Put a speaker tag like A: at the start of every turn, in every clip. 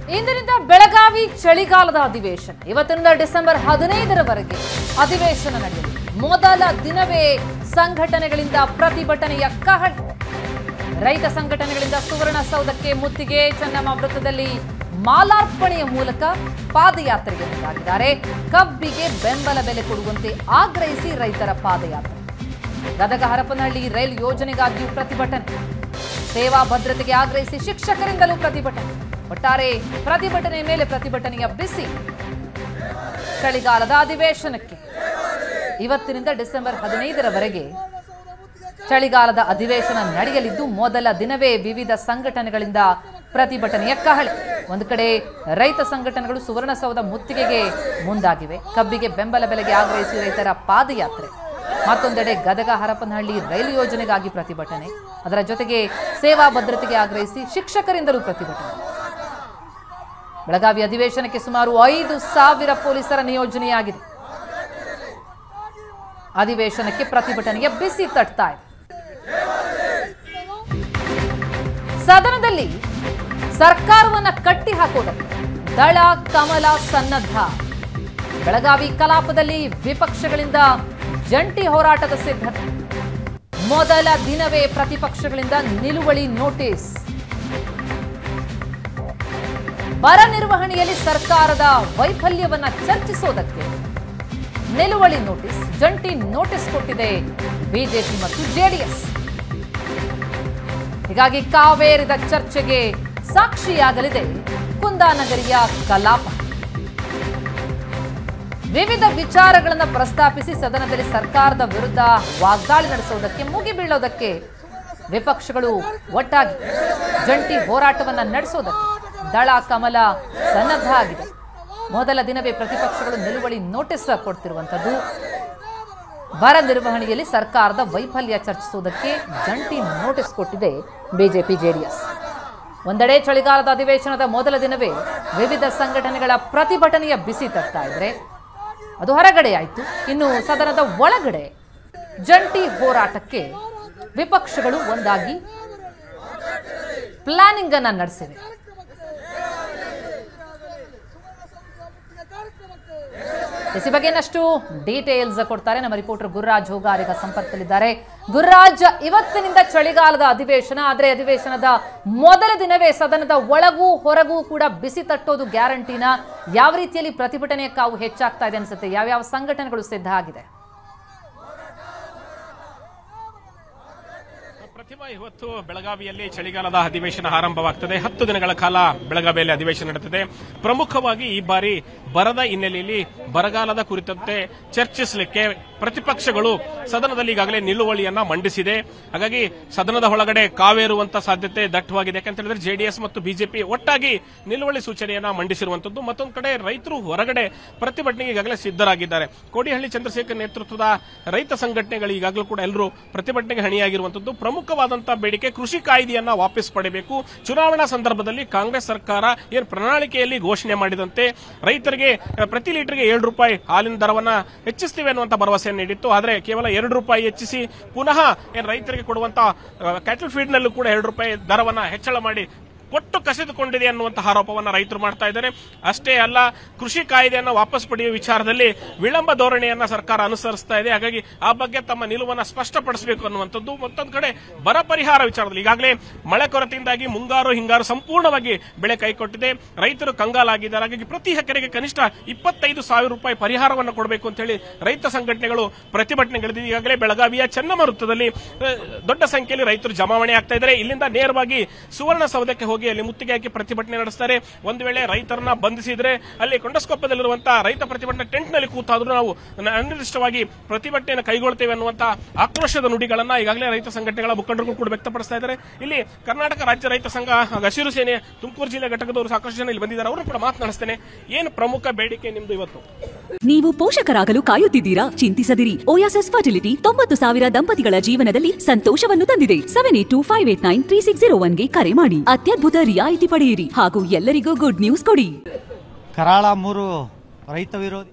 A: ಇಂದಿನಿಂದ ಬೆಳಗಾವಿ ಚಳಿಗಾಲದ ಅಧಿವೇಶನ ಇವತ್ತಿನಿಂದ ಡಿಸೆಂಬರ್ ಹದಿನೈದರವರೆಗೆ ಅಧಿವೇಶನ ನಡೆಯಲಿದೆ ಮೊದಲ ದಿನವೇ ಸಂಘಟನೆಗಳಿಂದ ಪ್ರತಿಭಟನೆಯ ಕಹಳೆ ರೈತ ಸಂಘಟನೆಗಳಿಂದ ಸುವರ್ಣಸೌಧಕ್ಕೆ ಮುತ್ತಿಗೆ ಚೆನ್ನಮ್ಮ ವೃತ್ತದಲ್ಲಿ ಮಾಲಾರ್ಪಣೆಯ ಮೂಲಕ ಪಾದಯಾತ್ರೆಗೆ ಮುಂದಾಗಿದ್ದಾರೆ ಕಬ್ಬಿಗೆ ಬೆಂಬಲ ಬೆಲೆ ಕೊಡುವಂತೆ ಆಗ್ರಹಿಸಿ ರೈತರ ಪಾದಯಾತ್ರೆ ಗದಗ ಹರಪನಹಳ್ಳಿ ರೈಲು ಯೋಜನೆಗಾಗಿಯೂ ಪ್ರತಿಭಟನೆ ಸೇವಾ ಭದ್ರತೆಗೆ ಆಗ್ರಹಿಸಿ ಶಿಕ್ಷಕರಿಂದಲೂ ಪ್ರತಿಭಟನೆ ಒಟ್ಟಾರೆ ಪ್ರತಿಭಟನೆ ಮೇಲೆ ಪ್ರತಿಭಟನೆಯ ಬಿಸಿ ಚಳಿಗಾಲದ ಅಧಿವೇಶನಕ್ಕೆ ಇವತ್ತಿನಿಂದ ಡಿಸೆಂಬರ್ ಹದಿನೈದರವರೆಗೆ ಚಳಿಗಾಲದ ಅಧಿವೇಶನ ನಡೆಯಲಿದ್ದು ಮೊದಲ ದಿನವೇ ವಿವಿಧ ಸಂಘಟನೆಗಳಿಂದ ಪ್ರತಿಭಟನೆಯ ಕಹಳೆ ಒಂದು ಕಡೆ ರೈತ ಸಂಘಟನೆಗಳು ಸುವರ್ಣಸೌಧ ಮುತ್ತಿಗೆಗೆ ಮುಂದಾಗಿವೆ ಕಬ್ಬಿಗೆ ಬೆಂಬಲ ಬೆಲೆಗೆ ಆಗ್ರಹಿಸಿ ರೈತರ ಪಾದಯಾತ್ರೆ ಮತ್ತೊಂದೆಡೆ ಗದಗ ಹರಪನಹಳ್ಳಿ ರೈಲು ಯೋಜನೆಗಾಗಿ ಪ್ರತಿಭಟನೆ ಅದರ ಜೊತೆಗೆ ಸೇವಾ ಭದ್ರತೆಗೆ ಆಗ್ರಹಿಸಿ ಶಿಕ್ಷಕರಿಂದಲೂ ಪ್ರತಿಭಟನೆ ಬೆಳಗಾವಿ ಅಧಿವೇಶನಕ್ಕೆ ಸುಮಾರು ಐದು ಸಾವಿರ ಪೊಲೀಸರ ನಿಯೋಜನೆಯಾಗಿದೆ ಅಧಿವೇಶನಕ್ಕೆ ಪ್ರತಿಭಟನೆಗೆ ಬಿಸಿ ತಟ್ತಾ ಇದೆ ಸದನದಲ್ಲಿ ಸರ್ಕಾರವನ್ನ ಕಟ್ಟಿ ಹಾಕೋದಕ್ಕೆ ದಳ ಕಮಲ ಸನ್ನದ್ಧ ಬೆಳಗಾವಿ ಕಲಾಪದಲ್ಲಿ ವಿಪಕ್ಷಗಳಿಂದ ಜಂಟಿ ಹೋರಾಟದ ಸಿದ್ಧತೆ ಮೊದಲ ದಿನವೇ ಪ್ರತಿಪಕ್ಷಗಳಿಂದ ನಿಲುವಳಿ ನೋಟಿಸ್ ಬರ ನಿರ್ವಹಣೆಯಲ್ಲಿ ಸರ್ಕಾರದ ವೈಫಲ್ಯವನ್ನ ಚರ್ಚಿಸೋದಕ್ಕೆ ನಿಲುವಳಿ ನೋಟಿಸ್ ಜಂಟಿ ನೋಟಿಸ್ ಕೊಟ್ಟಿದೆ ಬಿಜೆಪಿ ಮತ್ತು ಜೆಡಿಎಸ್ ಹೀಗಾಗಿ ಕಾವೇರಿದ ಚರ್ಚೆಗೆ ಸಾಕ್ಷಿಯಾಗಲಿದೆ ಕುಂದಾನಗರಿಯ ಕಲಾಪ ವಿವಿಧ ವಿಚಾರಗಳನ್ನು ಪ್ರಸ್ತಾಪಿಸಿ ಸದನದಲ್ಲಿ ಸರ್ಕಾರದ ವಿರುದ್ಧ ವಾಗ್ದಾಳಿ ನಡೆಸುವುದಕ್ಕೆ ಮುಗಿಬೀಳೋದಕ್ಕೆ ವಿಪಕ್ಷಗಳು ಒಟ್ಟಾಗಿ ಜಂಟಿ ಹೋರಾಟವನ್ನ ನಡೆಸೋದಕ್ಕೆ ದಳ ಕಮಲ ಸನ್ನದ್ಧ ಆಗಿದೆ ಮೊದಲ ದಿನವೇ ಪ್ರತಿಪಕ್ಷಗಳು ನಿಲುವಳಿ ನೋಟಿಸ್ ಕೊಡ್ತಿರುವಂಥದ್ದು ಬರ ನಿರ್ವಹಣೆಯಲ್ಲಿ ಸರ್ಕಾರದ ವೈಫಲ್ಯ ಚರ್ಚಿಸುವುದಕ್ಕೆ ಜಂಟಿ ನೋಟಿಸ್ ಕೊಟ್ಟಿದೆ ಬಿಜೆಪಿ ಜೆಡಿಎಸ್ ಒಂದೆಡೆ ಚಳಿಗಾಲದ ಅಧಿವೇಶನದ ಮೊದಲ ದಿನವೇ ವಿವಿಧ ಸಂಘಟನೆಗಳ ಪ್ರತಿಭಟನೆಯ ಬಿಸಿ ತಟ್ತಾ ಇದ್ರೆ ಅದು ಹೊರಗಡೆ ಆಯಿತು ಇನ್ನು ಸದನದ ಒಳಗಡೆ ಜಂಟಿ ಹೋರಾಟಕ್ಕೆ ವಿಪಕ್ಷಗಳು ಒಂದಾಗಿ ಪ್ಲಾನಿಂಗ್ ಅನ್ನ ನಡೆಸಿವೆ ಈ ಬಗ್ಗೆ ಇನ್ನಷ್ಟು ಡೀಟೇಲ್ಸ್ ಕೊಡ್ತಾರೆ ನಮ್ಮ ರಿಪೋರ್ಟರ್ ಗುರುರಾಜ್ ಹೋಗಾರಿಗ ಸಂಪರ್ಕದಲ್ಲಿದ್ದಾರೆ ಗುರುರಾಜ್ ಇವತ್ತಿನಿಂದ ಚಳಿಗಾಲದ ಅಧಿವೇಶನ ಆದರೆ ಅಧಿವೇಶನದ ಮೊದಲ ದಿನವೇ ಸದನದ ಒಳಗೂ ಹೊರಗೂ ಕೂಡ ಬಿಸಿ ತಟ್ಟೋದು ಗ್ಯಾರಂಟಿನ ಯಾವ ರೀತಿಯಲ್ಲಿ ಪ್ರತಿಭಟನೆಯ ಕಾವು ಹೆಚ್ಚಾಗ್ತಾ ಇದೆ ಅನ್ಸುತ್ತೆ ಯಾವ್ಯಾವ ಸಂಘಟನೆಗಳು ಸಿದ್ಧ ಆಗಿದೆ
B: ಪ್ರತಿಮಾ ಇವತ್ತು ಬೆಳಗಾವಿಯಲ್ಲಿ ಚಳಿಗಾಲದ ಅಧಿವೇಶನ ಆರಂಭವಾಗ್ತದೆ ಹತ್ತು ದಿನಗಳ ಕಾಲ ಬೆಳಗಾವಿಯಲ್ಲಿ ಅಧಿವೇಶನ ನಡೆಯುತ್ತದೆ ಪ್ರಮುಖವಾಗಿ ಈ ಬಾರಿ ಬರದ ಹಿನ್ನೆಲೆಯಲ್ಲಿ ಬರಗಾಲದ ಕುರಿತಂತೆ ಚರ್ಚಿಸಲಿಕ್ಕೆ ಪ್ರತಿಪಕ್ಷಗಳು ಸದನದಲ್ಲಿ ಈಗಾಗಲೇ ನಿಲುವಳಿಯನ್ನ ಮಂಡಿಸಿದೆ ಹಾಗಾಗಿ ಸದನದ ಒಳಗಡೆ ಕಾವೇರುವಂತ ಸಾಧ್ಯತೆ ದಟ್ಟವಾಗಿದೆ ಯಾಕಂತ ಹೇಳಿದ್ರೆ ಜೆಡಿಎಸ್ ಮತ್ತು ಬಿಜೆಪಿ ಒಟ್ಟಾಗಿ ನಿಲುವಳಿ ಸೂಚನೆಯನ್ನ ಮಂಡಿಸಿರುವಂತದ್ದು ಮತ್ತೊಂದು ಕಡೆ ರೈತರು ಹೊರಗಡೆ ಪ್ರತಿಭಟನೆಗೆ ಈಗಾಗಲೇ ಸಿದ್ದರಾಗಿದ್ದಾರೆ ಕೋಡಿಹಳ್ಳಿ ಚಂದ್ರಶೇಖರ್ ನೇತೃತ್ವದ ರೈತ ಸಂಘಟನೆಗಳು ಈಗಾಗಲೂ ಕೂಡ ಎಲ್ಲರೂ ಪ್ರತಿಭಟನೆಗೆ ಹಣಿಯಾಗಿರುವಂತದ್ದು ಪ್ರಮುಖವಾದಂತಹ ಬೇಡಿಕೆ ಕೃಷಿ ಕಾಯ್ದೆಯನ್ನ ವಾಪಸ್ ಪಡೆಯಬೇಕು ಚುನಾವಣಾ ಸಂದರ್ಭದಲ್ಲಿ ಕಾಂಗ್ರೆಸ್ ಸರ್ಕಾರ ಏನು ಪ್ರಣಾಳಿಕೆಯಲ್ಲಿ ಘೋಷಣೆ ಮಾಡಿದಂತೆ ರೈತರಿಗೆ ಅಹ್, ಪ್ರತಿ ಲೀಟರ್ಗೆ ಏಳು ರೂಪಾಯಿ ಹಾಲಿನ ದರವನ್ನ ಹೆಚ್ಚಿಸ್ತೀವಿ ಅನ್ನುವಂತ ಭರವಸೆಯನ್ನು ನೀಡಿತ್ತು ಆದರೆ ಕೇವಲ ಎರಡು ರೂಪಾಯಿ ಹೆಚ್ಚಿಸಿ ಪುನಃ ಏನು ರೈತರಿಗೆ ಕೊಡುವಂತ ಕ್ಯಾಟಲ್ ಫೀಡ್ ನಲ್ಲೂ ಕೂಡ ಎರಡು ರೂಪಾಯಿ ದರವನ್ನ ಹೆಚ್ಚಳ ಮಾಡಿ ಕೊಟ್ಟು ಕಸಿದುಕೊಂಡಿದೆ ಅನ್ನುವಂತಹ ಆರೋಪವನ್ನ ರೈತರು ಮಾಡ್ತಾ ಇದ್ದಾರೆ ಅಷ್ಟೇ ಅಲ್ಲ ಕೃಷಿ ಕಾಯ್ದೆಯನ್ನ ವಾಪಸ್ ಪಡೆಯುವ ವಿಚಾರದಲ್ಲಿ ವಿಳಂಬ ಧೋರಣೆಯನ್ನ ಸರ್ಕಾರ ಅನುಸರಿಸ್ತಾ ಇದೆ ಹಾಗಾಗಿ ಆ ಬಗ್ಗೆ ತಮ್ಮ ನಿಲುವನ್ನ ಸ್ಪಷ್ಟಪಡಿಸಬೇಕು ಅನ್ನುವಂಥದ್ದು ಮತ್ತೊಂದು ಕಡೆ ಬರ ಪರಿಹಾರ ವಿಚಾರದಲ್ಲಿ ಈಗಾಗಲೇ ಮಳೆ ಕೊರತೆಯಿಂದಾಗಿ ಮುಂಗಾರು ಹಿಂಗಾರು ಸಂಪೂರ್ಣವಾಗಿ ಬೆಳೆ ಕೈಕೊಟ್ಟಿದೆ ರೈತರು ಕಂಗಾಲಾಗಿದ್ದಾರೆ ಹಾಗಾಗಿ ಪ್ರತಿ ಎಕರೆಗೆ ಕನಿಷ್ಠ ಇಪ್ಪತ್ತೈದು ಸಾವಿರ ರೂಪಾಯಿ ಪರಿಹಾರವನ್ನು ಕೊಡಬೇಕು ಅಂತ ಹೇಳಿ ರೈತ ಸಂಘಟನೆಗಳು ಪ್ರತಿಭಟನೆಗಳಿದೆ ಈಗಾಗಲೇ ಬೆಳಗಾವಿಯ ಚೆನ್ನಮ್ಮ ವೃತ್ತದಲ್ಲಿ ಅಹ್, ದೊಡ್ಡ ಸಂಖ್ಯೆಯಲ್ಲಿ ರೈತರು ಜಮಾವಣೆ ಆಗ್ತಾ ಇದ್ದಾರೆ ಇಲ್ಲಿಂದ ನೇರವಾಗಿ ಸುವರ್ಣಸೌಧಕ್ಕೆ ಹೋಗಿ ಅಲ್ಲಿ ಮುತ್ತಿಗೆ ಹಾಕಿ ಪ್ರತಿಭಟನೆ ನಡೆಸ್ತಾರೆ ಒಂದು ವೇಳೆ ರೈತರನ್ನ ಬಂಧಿಸಿದ್ರೆ ಅಲ್ಲಿ ಕೊಂಡಸ್ಕೊಪ್ಪದಲ್ಲಿರುವಂತಹ ರೈತ ಪ್ರತಿಭಟನೆ ಟೆಂಟ್ ನಲ್ಲಿ ಕೂತಾದ್ರೂ ನಾವು ನ- ಅನಿರ್ದಿಷ್ಟವಾಗಿ ಪ್ರತಿಭಟನೆಯನ್ನು ಕೈಗೊಳ್ತೇವೆ ಅನ್ನುವಂತ ಆಕ್ರೋಶದ ನುಡಿಗಳನ್ನ ಈಗಾಗಲೇ ರೈತ ಸಂಘಟನೆಗಳ ಮುಖಂಡರು ಕೂಡ ವ್ಯಕ್ತಪಡಿಸ್ತಾ ಇದ್ದಾರೆ ಇಲ್ಲಿ ಕರ್ನಾಟಕ ರಾಜ್ಯ ರೈತ ಸಂಘ ಹಾಗೂ ಹಸಿರು ಸೇನೆ ತುಮಕೂರು ಜಿಲ್ಲೆ ಘಟಕದವರು ಸಾಕಷ್ಟು ಜನ ಇಲ್ಲಿ ಬಂದಿದ್ದಾರೆ ಅವರು ಕೂಡ ಮಾತನಾಡಿಸ್ತೇನೆ ಏನು ಪ್ರಮುಖ ಬೇಡಿಕೆ ನಿಮ್ದು ಇವತ್ತು
C: ನೀವು ಪೋಷಕರಾಗಲು ಕಾಯುತ್ತಿದ್ದೀರಾ ಚಿಂತಿಸದಿರಿ ಓಯಾಸಸ್ ಫರ್ಟಿಲಿಟಿ ತೊಂಬತ್ತು ಸಾವಿರ ದಂಪತಿಗಳ ಜೀವನದಲ್ಲಿ ಸಂತೋಷವನ್ನು ತಂದಿದೆ seven eight two five eight nine three six zero ಒನ್ಗೆ ಕರೆ ಮಾಡಿ ಅತ್ಯದ್ಭುತ ರಿಯಾಯಿತಿ ಪಡೆಯಿರಿ ಹಾಗೂ ಎಲ್ಲರಿಗೂ ಗುಡ್ ನ್ಯೂಸ್ ಕೊಡಿ
D: ಕರಾಳ ಮೂರು ರೈತ ವಿರೋಧಿ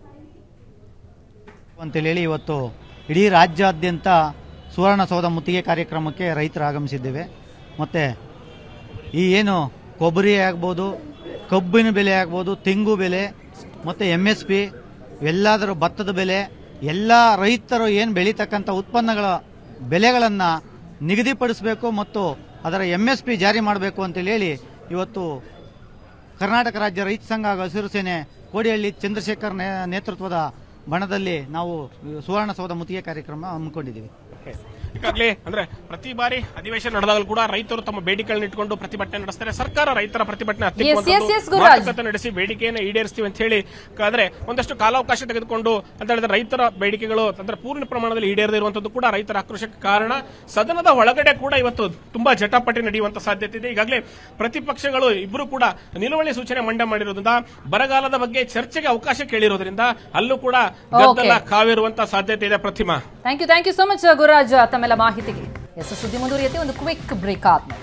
D: ಅಂತೇಳಿ ಹೇಳಿ ಇವತ್ತು ಇಡೀ ರಾಜ್ಯಾದ್ಯಂತ ಸುವರ್ಣಸೌಧ ಮುತ್ತಿಗೆ ಕಾರ್ಯಕ್ರಮಕ್ಕೆ ರೈತರು ಆಗಮಿಸಿದ್ದೇವೆ ಮತ್ತು ಈ ಏನು ಕೊಬ್ಬರಿ ಆಗ್ಬೋದು ಕಬ್ಬಿನ ಬೆಲೆ ಆಗ್ಬೋದು ತೆಂಗು ಬೆಲೆ ಮತ್ತು ಎಮ್ ಎಸ್ ಪಿ ಎಲ್ಲದರ ಭತ್ತದ ಬೆಲೆ ಎಲ್ಲ ರೈತರು ಏನು ಬೆಳೀತಕ್ಕಂಥ ಉತ್ಪನ್ನಗಳ ಬೆಲೆಗಳನ್ನು ನಿಗದಿಪಡಿಸಬೇಕು ಮತ್ತು ಅದರ ಎಮ್ ಎಸ್ ಪಿ ಜಾರಿ ಮಾಡಬೇಕು ಅಂತೇಳಿ ಹೇಳಿ ಇವತ್ತು ಕರ್ನಾಟಕ ರಾಜ್ಯ ರೈತ ಸಂಘ ಹಾಗೂ ಹಸಿರು ಸೇನೆ ಕೋಡಿಹಳ್ಳಿ ಚಂದ್ರಶೇಖರ್ ನೇ- ನೇತೃತ್ವದ ಬಣದಲ್ಲಿ ನಾವು ಸುವರ್ಣಸೌಧ ಮುತ್ತಿಗೆ ಕಾರ್ಯಕ್ರಮ ಹಮ್ಮಿಕೊಂಡಿದ್ದೀವಿ
B: ಈಗಾಗಲೇ ಅಂದ್ರೆ ಪ್ರತಿ ಬಾರಿ ಅಧಿವೇಶನ ನಡೆದಾಗಲೂ ಕೂಡ ರೈತರು ತಮ್ಮ ಬೇಡಿಕೆಗಳನ್ನ ಇಟ್ಕೊಂಡು ಪ್ರತಿಭಟನೆ ನಡೆಸ್ತಾರೆ ಸರ್ಕಾರ ರೈತರ ಪ್ರತಿಭಟನೆ ಹತ್ತಿಕ್ಕುವಂಥದ್ದು,
A: Yes, yes, yes, ಗುರುರಾಜ್.
B: ಮಾತುಕತೆ ನಡೆಸಿ ಬೇಡಿಕೆಯನ್ನು ಈಡೇರಿಸ್ತೀವಿ ಅಂತ ಹೇಳಿ ಆದ್ರೆ ಒಂದಷ್ಟು ಕಾಲಾವಕಾಶ ತೆಗೆದುಕೊಂಡು ಅಂತ ಹೇಳಿದ್ರೆ ರೈತರ ಬೇಡಿಕೆಗಳು ಅಂದ್ರೆ ಪೂರ್ಣ ಪ್ರಮಾಣದಲ್ಲಿ ಈಡೇರದೇ ಇರುವಂತದ್ದು ಕೂಡ ರೈತರ ಆಕ್ರೋಶಕ್ಕೆ ಕಾರಣ ಸದನದ ಒಳಗಡೆ ಕೂಡ ಇವತ್ತು ತುಂಬಾ ಜಟಾಪಟಿ ನಡೆಯುವಂತ ಸಾಧ್ಯತೆ ಇದೆ ಈಗಾಗಲೇ ಪ್ರತಿಪಕ್ಷಗಳು ಇಬ್ಬರು ಕೂಡ ನಿಲುವಳಿ ಸೂಚನೆ ಮಂಡನೆ ಮಾಡಿರೋದ್ರಿಂದ ಬರಗಾಲದ ಬಗ್ಗೆ ಚರ್ಚೆಗೆ ಅವಕಾಶ ಕೇಳಿರೋದ್ರಿಂದ ಅಲ್ಲೂ ಕೂಡ ಗದ್ದಲ
A: Okay.
B: ಕಾವಿರುವಂತ ಸಾಧ್ಯತೆ ಇದೆ Prathima
A: thank you thank you so much Gururaj ತಮ್ಮೆಲ್ಲ ಮಾಹಿತಿಗೆ ಎಸ್ ಸುದ್ದಿ ಮುಂದುವರಿಯುತ್ತೆ ಒಂದು ಕ್ವಿಕ್ ಬ್ರೇಕ್ ಆದ್ಮೇಲೆ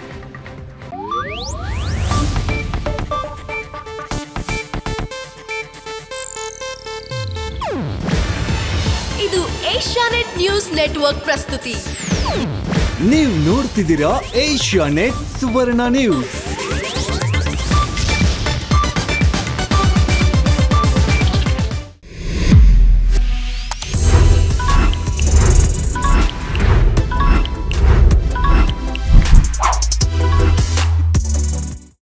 E: ಇದು ಏಷ್ಯಾನೆಟ್ ನ್ಯೂಸ್ ನೆಟ್ವರ್ಕ್ ಪ್ರಸ್ತುತಿ
F: ನೀವು ನೋಡ್ತಿದ್ದೀರಾ ಏಷ್ಯಾ ನೆಟ್ ಸುವರ್ಣ ನ್ಯೂಸ್